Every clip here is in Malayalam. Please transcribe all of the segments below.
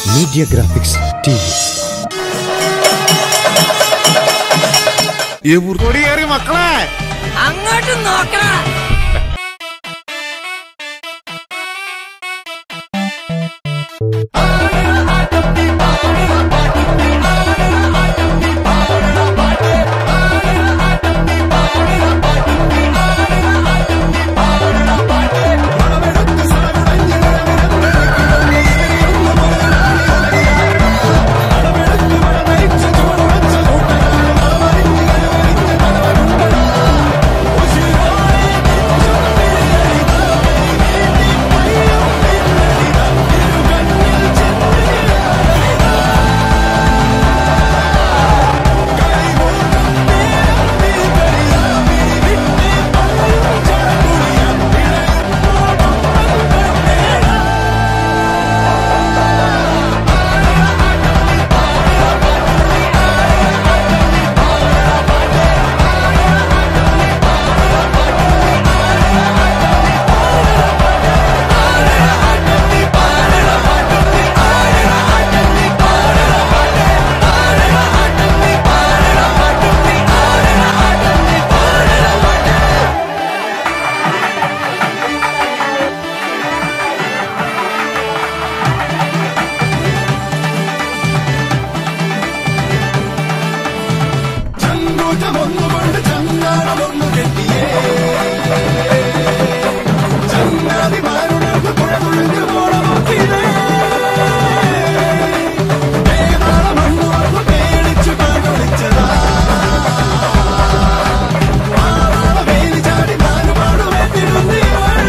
മീഡിയ ഗ്രാഫിക്സ് ടി വി കൊടിയേറി മക്കളെ അങ്ങോട്ട് നോക്കണം ചങ്കൂറ്റമൊന്നുകൊണ്ട് ചങ്ങാടമൊന്നു കെട്ടിയേ ചങ്ങാതിമാരുടെ കുഴകുഴഞ്ഞു പോണമൊക്കിതേ മണ്ണു വന്നു പേടിച്ചു പാടൊളിച്ചതാ വേലി ചാടി നാലുപാട് വേണ്ടിരുന്നീവൾ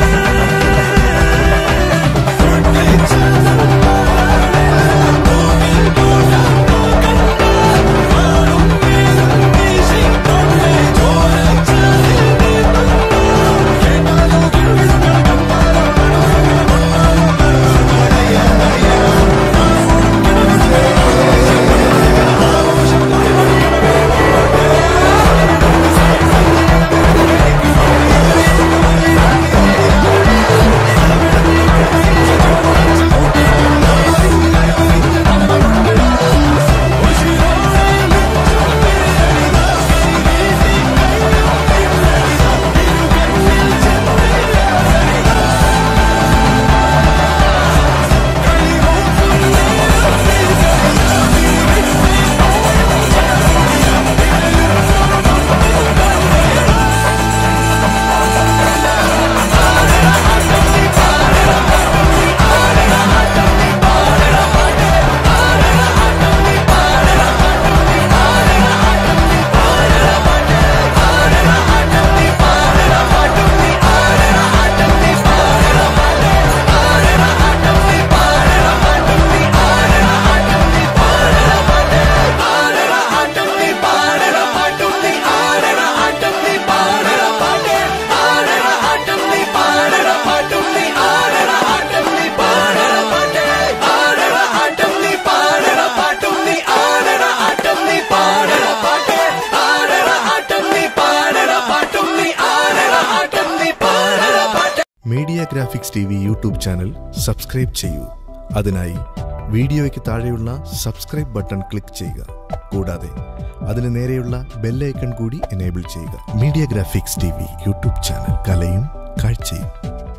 media graphics T V YouTube channel subscribe ചെയ്യൂ അതിനായി വീഡിയോയ്ക്ക് താഴെയുള്ള സബ്സ്ക്രൈബ് ബട്ടൺ ക്ലിക്ക് ചെയ്യുക കൂടാതെ അതിന് നേരെയുള്ള ബെല്ലൈക്കൺ കൂടി എനേബിൾ ചെയ്യുക media graphics T V YouTube channel കലയും കാഴ്ചയും